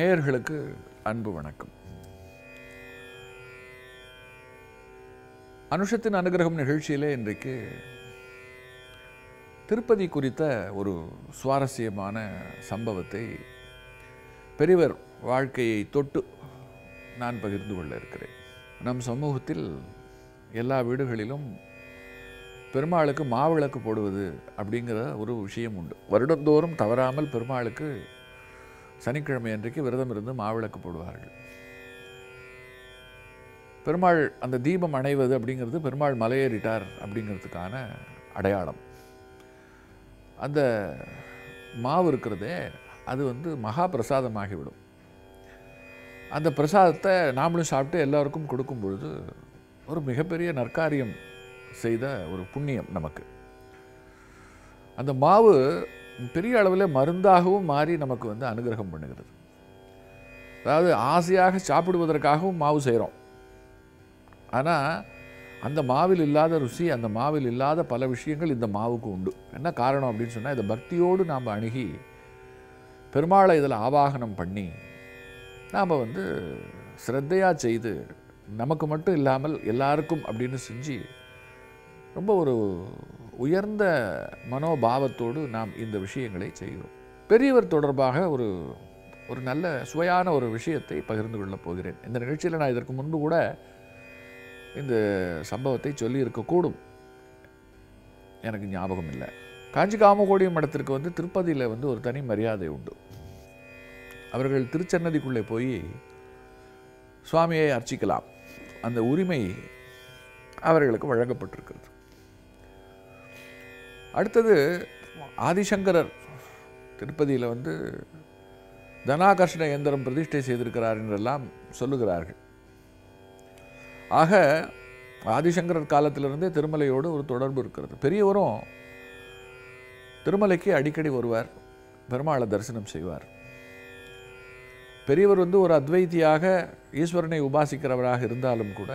நேயர்களுக்கு அன்பு வணக்கம் அனுஷத்தின் அனுகிரகம் நிகழ்ச்சியிலே இன்றைக்கு திருப்பதி குறித்த ஒரு சுவாரஸ்யமான சம்பவத்தை பெரியவர் வாழ்க்கையை தொட்டு நான் பகிர்ந்து கொள்ள இருக்கிறேன் நம் சமூகத்தில் எல்லா வீடுகளிலும் பெருமாளுக்கு மாவிளக்கு போடுவது அப்படிங்கிற ஒரு விஷயம் உண்டு வருடந்தோறும் தவறாமல் பெருமாளுக்கு சனிக்கிழமை அன்றைக்கு விரதம் இருந்து மாவிளக்கு போடுவார்கள் பெருமாள் அந்த தீபம் அணைவது அப்படிங்கிறது பெருமாள் மலையேறிட்டார் அப்படிங்கிறதுக்கான அடையாளம் அந்த மாவு இருக்கிறதே அது வந்து மகா பிரசாதமாகிவிடும் அந்த பிரசாதத்தை நாமளும் சாப்பிட்டு எல்லாருக்கும் கொடுக்கும் பொழுது ஒரு மிகப்பெரிய நற்காரியம் செய்த ஒரு புண்ணியம் நமக்கு அந்த மாவு பெரிய அளவில் மருந்தாகவும் மாறி நமக்கு வந்து அனுகிரகம் பண்ணுகிறது அதாவது ஆசையாக சாப்பிடுவதற்காகவும் மாவு செய்கிறோம் ஆனால் அந்த மாவில் இல்லாத ருசி அந்த மாவில் இல்லாத பல விஷயங்கள் இந்த மாவுக்கு உண்டு என்ன காரணம் அப்படின்னு சொன்னால் இதை பக்தியோடு நாம் அணுகி பெருமாளை இதில் ஆவாகனம் பண்ணி நாம் வந்து ஸ்ரத்தையாக செய்து நமக்கு மட்டும் இல்லாமல் எல்லாருக்கும் அப்படின்னு செஞ்சு ரொம்ப ஒரு உயர்ந்த மனோபாவத்தோடு நாம் இந்த விஷயங்களை செய்கிறோம் பெரியவர் தொடர்பாக ஒரு ஒரு நல்ல சுவையான ஒரு விஷயத்தை பகிர்ந்து கொள்ளப் போகிறேன் இந்த நிகழ்ச்சியில் நான் இதற்கு முன்பு கூட இந்த சம்பவத்தை சொல்லி இருக்கக்கூடும் எனக்கு ஞாபகம் இல்லை காஞ்சி காமகோடியம் மடத்திற்கு வந்து திருப்பதியில் வந்து ஒரு தனி மரியாதை உண்டு அவர்கள் திருச்சன்னதிக்குள்ளே போய் சுவாமியை அர்ச்சிக்கலாம் அந்த உரிமை அவர்களுக்கு வழங்கப்பட்டிருக்கிறது அடுத்தது ஆதிசங்கரர் திருப்பதியில் வந்து தனாகர்ஷண இயந்திரம் பிரதிஷ்டை செய்திருக்கிறார் என்றெல்லாம் சொல்லுகிறார்கள் ஆக ஆதிசங்கரர் காலத்திலிருந்தே திருமலையோடு ஒரு தொடர்பு இருக்கிறது பெரியவரும் திருமலைக்கு அடிக்கடி வருவார் பெருமாளை தரிசனம் செய்வார் பெரியவர் வந்து ஒரு அத்வைத்தியாக ஈஸ்வரனை உபாசிக்கிறவராக இருந்தாலும் கூட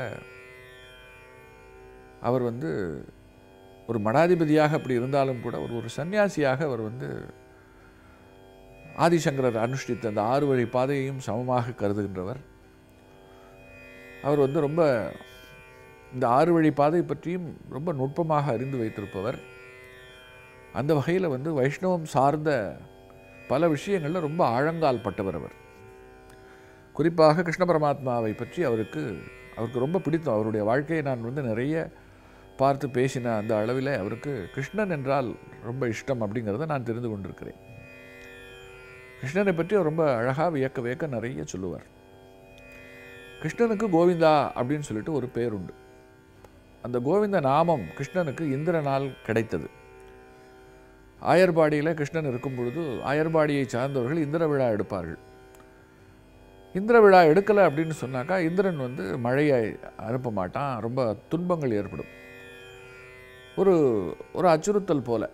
அவர் வந்து ஒரு மடாதிபதியாக அப்படி இருந்தாலும் கூட ஒரு ஒரு சன்னியாசியாக அவர் வந்து ஆதிசங்கரர் அனுஷ்டித்த அந்த ஆறு வழி பாதையையும் சமமாக கருதுகின்றவர் அவர் வந்து ரொம்ப இந்த ஆறு வழி பாதை பற்றியும் ரொம்ப நுட்பமாக அறிந்து வைத்திருப்பவர் அந்த வகையில் வந்து வைஷ்ணவம் சார்ந்த பல விஷயங்களில் ரொம்ப ஆழங்கால் பட்டவர் அவர் குறிப்பாக கிருஷ்ண பரமாத்மாவை பற்றி அவருக்கு அவருக்கு ரொம்ப பிடித்தம் அவருடைய வாழ்க்கையை நான் வந்து நிறைய பார்த்து பேசின அந்த அளவில் அவருக்கு கிருஷ்ணன் என்றால் ரொம்ப இஷ்டம் அப்படிங்கிறத நான் தெரிந்து கொண்டிருக்கிறேன் கிருஷ்ணனை பற்றி அவர் ரொம்ப அழகாக வியக்க வியக்க நிறைய சொல்லுவார் கிருஷ்ணனுக்கு கோவிந்தா அப்படின்னு சொல்லிட்டு ஒரு பேர் உண்டு அந்த கோவிந்த நாமம் கிருஷ்ணனுக்கு இந்திரனால் கிடைத்தது ஆயர்பாடியில் கிருஷ்ணன் இருக்கும் பொழுது ஆயர்பாடியை சார்ந்தவர்கள் இந்திர விழா எடுப்பார்கள் இந்திர விழா எடுக்கலை அப்படின்னு சொன்னாக்கா இந்திரன் வந்து மழையை அனுப்ப மாட்டான் ரொம்ப துன்பங்கள் ஏற்படும் ஒரு ஒரு அச்சுறுத்தல் போல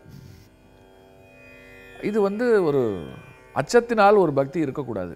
இது வந்து ஒரு அச்சத்தினால் ஒரு பக்தி இருக்கக்கூடாது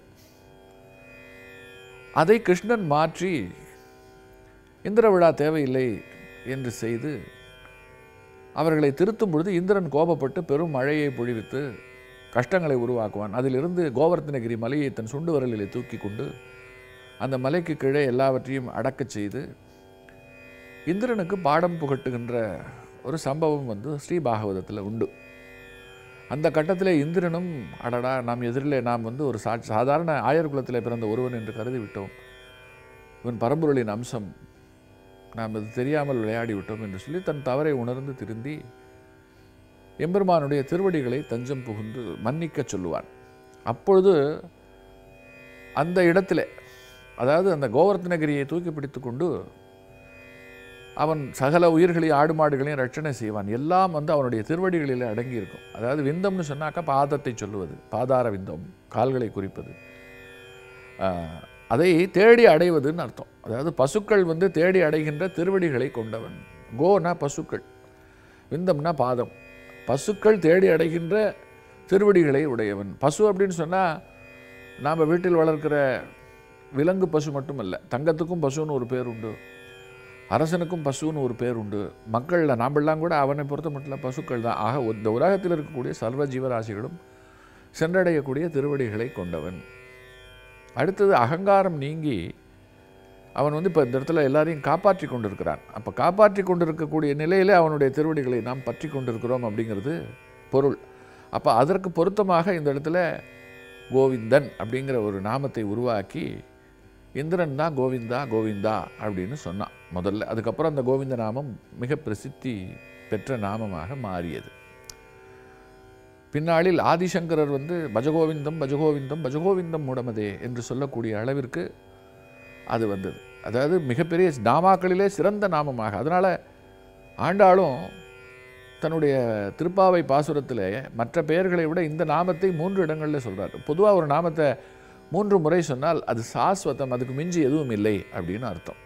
அதை கிருஷ்ணன் மாற்றி இந்திர விழா தேவையில்லை என்று செய்து அவர்களை திருத்தும் பொழுது இந்திரன் கோபப்பட்டு பெரும் மழையை பொழிவித்து கஷ்டங்களை உருவாக்குவான் அதிலிருந்து கோவர்த்தனகிரி மலையை தன் சுண்டு விரலிலே தூக்கி கொண்டு அந்த மலைக்கு கீழே எல்லாவற்றையும் அடக்கச் செய்து இந்திரனுக்கு பாடம் புகட்டுகின்ற ஒரு சம்பவம் வந்து ஸ்ரீபாகவதத்தில் உண்டு அந்த கட்டத்தில் இந்திரனும் அடடா நாம் எதிரிலே நாம் வந்து ஒரு சா சாதாரண ஆயர் குலத்தில் பிறந்த ஒருவன் என்று கருதி விட்டோம் இவன் பரம்பொருளின் அம்சம் நாம் அது தெரியாமல் விளையாடி விட்டோம் என்று சொல்லி தன் தவறை உணர்ந்து திருந்தி எம்பெருமானுடைய திருவடிகளை தஞ்சம் புகுந்து மன்னிக்க சொல்லுவான் அப்பொழுது அந்த இடத்துல அதாவது அந்த கோவர்த்தனகிரியை தூக்கி பிடித்து கொண்டு அவன் சகல உயிர்களையும் ஆடு மாடுகளையும் ரட்சணை செய்வான் எல்லாம் வந்து அவனுடைய திருவடிகளில் அடங்கி இருக்கும் அதாவது விந்தம்னு சொன்னாக்கா பாதத்தை சொல்லுவது பாதார விந்தம் கால்களை குறிப்பது ஆஹ், அதை தேடி அடைவதுன்னு அர்த்தம் அதாவது பசுக்கள் வந்து தேடி அடைகின்ற திருவடிகளை கொண்டவன் கோனா பசுக்கள் விந்தம்னா பாதம் பசுக்கள் தேடி அடைகின்ற திருவடிகளை உடையவன் பசு அப்படின்னு சொன்னால் நாம் வீட்டில் வளர்க்கிற விலங்கு பசு மட்டுமல்ல தங்கத்துக்கும் பசுன்னு ஒரு பேர் உண்டு அரசனுக்கும் பசுன்னு ஒரு பேர் உண்டு மக்களில் நாமெல்லாம் கூட அவனை பொறுத்த மட்டும் பசுக்கள் தான் ஆக இந்த உலகத்தில் இருக்கக்கூடிய சர்வ ஜீவராசிகளும் சென்றடையக்கூடிய திருவடிகளை கொண்டவன் அடுத்தது அகங்காரம் நீங்கி அவன் வந்து இப்போ இந்த இடத்துல எல்லாரையும் காப்பாற்றி கொண்டிருக்கிறான் அப்போ காப்பாற்றி கொண்டிருக்கக்கூடிய நிலையிலே அவனுடைய திருவடிகளை நாம் பற்றி கொண்டிருக்கிறோம் அப்படிங்கிறது பொருள் அப்போ அதற்கு பொருத்தமாக இந்த இடத்துல கோவிந்தன் அப்படிங்கிற ஒரு நாமத்தை உருவாக்கி இந்திரன் தான் கோவிந்தா கோவிந்தா அப்படின்னு சொன்னான் முதல்ல அதுக்கப்புறம் அந்த கோவிந்த நாமம் மிக பிரசித்தி பெற்ற நாமமாக மாறியது பின்னாளில் ஆதிசங்கரர் வந்து பஜகோவிந்தம் பஜகோவிந்தம் பஜகோவிந்தம் முடமதே என்று சொல்லக்கூடிய அளவிற்கு அது வந்தது அதாவது மிகப்பெரிய நாமாக்களிலே சிறந்த நாமமாக அதனால் ஆண்டாளும் தன்னுடைய திருப்பாவை பாசுரத்தில் மற்ற பெயர்களை விட இந்த நாமத்தை மூன்று இடங்களில் சொல்றார் பொதுவாக ஒரு நாமத்தை மூன்று முறை சொன்னால் அது சாஸ்வதம் அதுக்கு மிஞ்சி எதுவும் இல்லை அப்படின்னு அர்த்தம்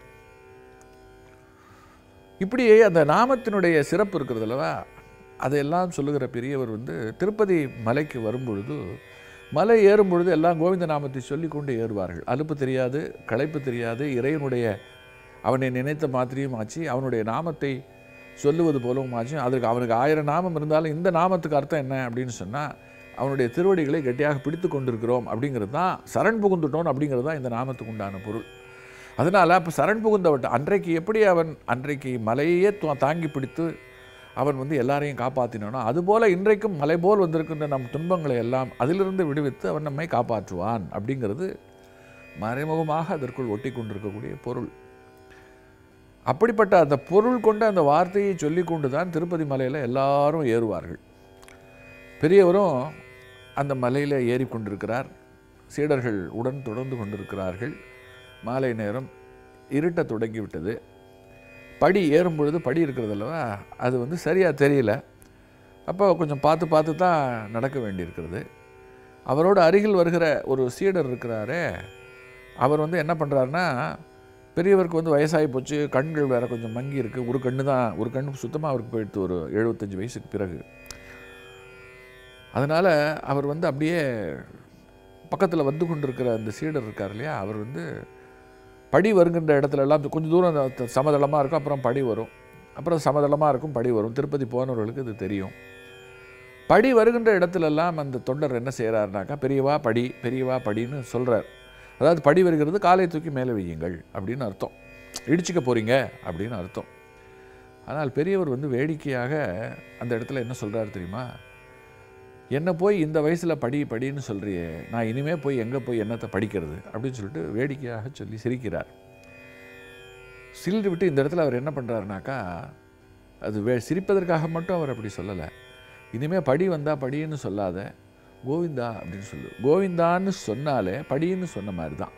இப்படியே அந்த நாமத்தினுடைய சிறப்பு இருக்கிறது அல்லவா அதையெல்லாம் சொல்லுகிற பெரியவர் வந்து திருப்பதி மலைக்கு வரும்பொழுது மலை ஏறும் பொழுது எல்லாம் கோவிந்த நாமத்தை சொல்லிக்கொண்டு ஏறுவார்கள் அலுப்பு தெரியாது களைப்பு தெரியாது இறைவனுடைய அவனை நினைத்த மாத்திரையும் ஆச்சு அவனுடைய நாமத்தை சொல்லுவது போலவும் ஆச்சு அதற்கு அவனுக்கு ஆயிரம் நாமம் இருந்தாலும் இந்த நாமத்துக்கு அர்த்தம் என்ன அப்படின்னு சொன்னால் அவனுடைய திருவடிகளை கெட்டியாக பிடித்து கொண்டிருக்கிறோம் அப்படிங்கிறது தான் சரண் புகுந்துட்டோம் அப்படிங்கிறது தான் இந்த நாமத்துக்கு உண்டான பொருள் அதனால் அப்போ சரண் புகுந்தவட்ட அன்றைக்கு எப்படி அவன் அன்றைக்கு மலையே தா- தாங்கி பிடித்து அவன் வந்து எல்லாரையும் காப்பாற்றினானோ அதுபோல் இன்றைக்கும் மலை போல் வந்திருக்கின்ற நம் துன்பங்களை எல்லாம் அதிலிருந்து விடுவித்து அவன் நம்மை காப்பாற்றுவான் அப்படிங்கிறது மறைமுகமாக அதற்குள் ஒட்டி கொண்டிருக்கக்கூடிய பொருள் அப்படிப்பட்ட அந்த பொருள் கொண்ட அந்த வார்த்தையை சொல்லிக்கொண்டு தான் திருப்பதி மலையில் எல்லாரும் ஏறுவார்கள் பெரியவரும் அந்த மலையில் ஏறி கொண்டிருக்கிறார் சீடர்கள் உடன் தொடர்ந்து கொண்டிருக்கிறார்கள் மாலை நேரம் இருட்டத் தொடங்கிவிட்டது படி ஏறும் பொழுது படி இருக்கிறது அல்லவா அது வந்து சரியாக தெரியல அப்போ கொஞ்சம் பார்த்து பார்த்து தான் நடக்க வேண்டியிருக்கிறது அவரோட அருகில் வருகிற ஒரு சீடர் இருக்கிறாரே அவர் வந்து என்ன பண்ணுறாருன்னா பெரியவருக்கு வந்து வயசாகி போச்சு கண்கள் வேற கொஞ்சம் மங்கி இருக்குது ஒரு கண்ணு தான் ஒரு கண்ணு சுத்தமாக அவருக்கு போயிடுத்து ஒரு எழுபத்தஞ்சு வயசுக்கு பிறகு அதனால் அவர் வந்து அப்படியே பக்கத்தில் வந்து கொண்டிருக்கிற அந்த சீடர் இருக்கார் இல்லையா அவர் வந்து படி வருகின்ற இடத்துல எல்லாம் கொஞ்சம் தூரம் சமதளமாக இருக்கும் அப்புறம் படி வரும் அப்புறம் சமதளமாக இருக்கும் படி வரும் திருப்பதி போனவர்களுக்கு இது தெரியும் படி வருகின்ற இடத்துலெல்லாம் அந்த தொண்டர் என்ன செய்கிறாருனாக்கா பெரியவா படி பெரியவா படின்னு சொல்கிறார் அதாவது படி வருகிறது காலை தூக்கி மேலே வையுங்கள் அப்படின்னு அர்த்தம் இடிச்சுக்க போகிறீங்க அப்படின்னு அர்த்தம் ஆனால் பெரியவர் வந்து வேடிக்கையாக அந்த இடத்துல என்ன சொல்கிறாரு தெரியுமா என்ன போய் இந்த வயசில் படி படின்னு சொல்கிறியே நான் இனிமே போய் எங்கே போய் என்னத்தை படிக்கிறது அப்படின்னு சொல்லிட்டு வேடிக்கையாக சொல்லி சிரிக்கிறார் சிரிட்டு விட்டு இந்த இடத்துல அவர் என்ன பண்ணுறாருனாக்கா அது வே சிரிப்பதற்காக மட்டும் அவர் அப்படி சொல்லலை இனிமேல் படி வந்தால் படின்னு சொல்லாத கோவிந்தா அப்படின்னு சொல்லு கோவிந்தான்னு சொன்னாலே படின்னு சொன்ன மாதிரி தான்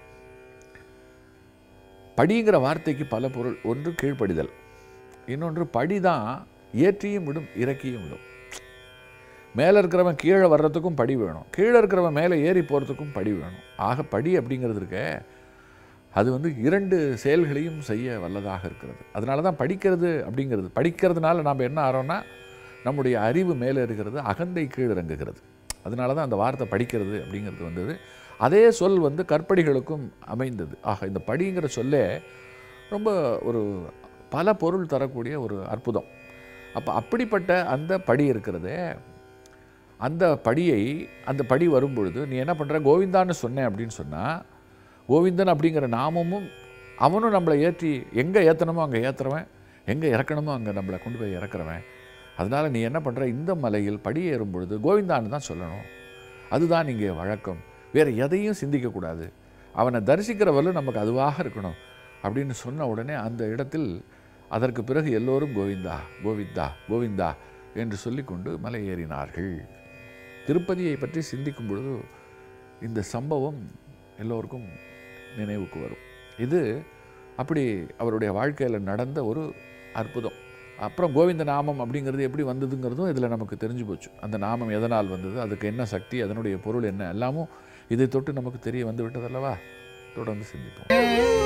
படிங்கிற வார்த்தைக்கு பல பொருள் ஒன்று கீழ்ப்படிதல் இன்னொன்று படி தான் ஏற்றியும் விடும் இறக்கியும் விடும் மேலே இருக்கிறவன் கீழே வர்றதுக்கும் படி வேணும் கீழே இருக்கிறவன் மேலே ஏறி போகிறதுக்கும் படி வேணும் ஆக படி அப்படிங்கிறது இருக்கே அது வந்து இரண்டு செயல்களையும் செய்ய வல்லதாக இருக்கிறது அதனால தான் படிக்கிறது அப்படிங்கிறது படிக்கிறதுனால நாம் என்ன ஆறோம்னா நம்முடைய அறிவு மேலே இருக்கிறது அகந்தை கீழ் இறங்குகிறது அதனால தான் அந்த வார்த்தை படிக்கிறது அப்படிங்கிறது வந்தது அதே சொல் வந்து கற்படிகளுக்கும் அமைந்தது ஆக இந்த படிங்கிற சொல்லே ரொம்ப ஒரு பல பொருள் தரக்கூடிய ஒரு அற்புதம் அப்போ அப்படிப்பட்ட அந்த படி இருக்கிறதே அந்த படியை அந்த படி வரும்பொழுது நீ என்ன பண்ணுற கோவிந்தான்னு சொன்னேன் அப்படின்னு சொன்னால் கோவிந்தன் அப்படிங்கிற நாமமும் அவனும் நம்மளை ஏற்றி எங்கே ஏற்றணுமோ அங்கே ஏற்றுறவன் எங்கே இறக்கணுமோ அங்கே நம்மளை கொண்டு போய் இறக்குறவன் அதனால் நீ என்ன பண்ணுற இந்த மலையில் படி ஏறும் பொழுது கோவிந்தான்னு தான் சொல்லணும் அதுதான் இங்கே வழக்கம் வேறு எதையும் சிந்திக்கக்கூடாது அவனை தரிசிக்கிறவர்களும் நமக்கு அதுவாக இருக்கணும் அப்படின்னு சொன்ன உடனே அந்த இடத்தில் அதற்கு பிறகு எல்லோரும் கோவிந்தா கோவிந்தா கோவிந்தா என்று சொல்லிக்கொண்டு மலை ஏறினார்கள் திருப்பதியை பற்றி சிந்திக்கும் பொழுது இந்த சம்பவம் எல்லோருக்கும் நினைவுக்கு வரும் இது அப்படி அவருடைய வாழ்க்கையில் நடந்த ஒரு அற்புதம் அப்புறம் கோவிந்த நாமம் அப்படிங்கிறது எப்படி வந்ததுங்கிறதும் இதில் நமக்கு தெரிஞ்சு போச்சு அந்த நாமம் எதனால் வந்தது அதுக்கு என்ன சக்தி அதனுடைய பொருள் என்ன எல்லாமும் இதை தொட்டு நமக்கு தெரிய வந்து விட்டதல்லவா தொடர்ந்து சிந்திப்போம்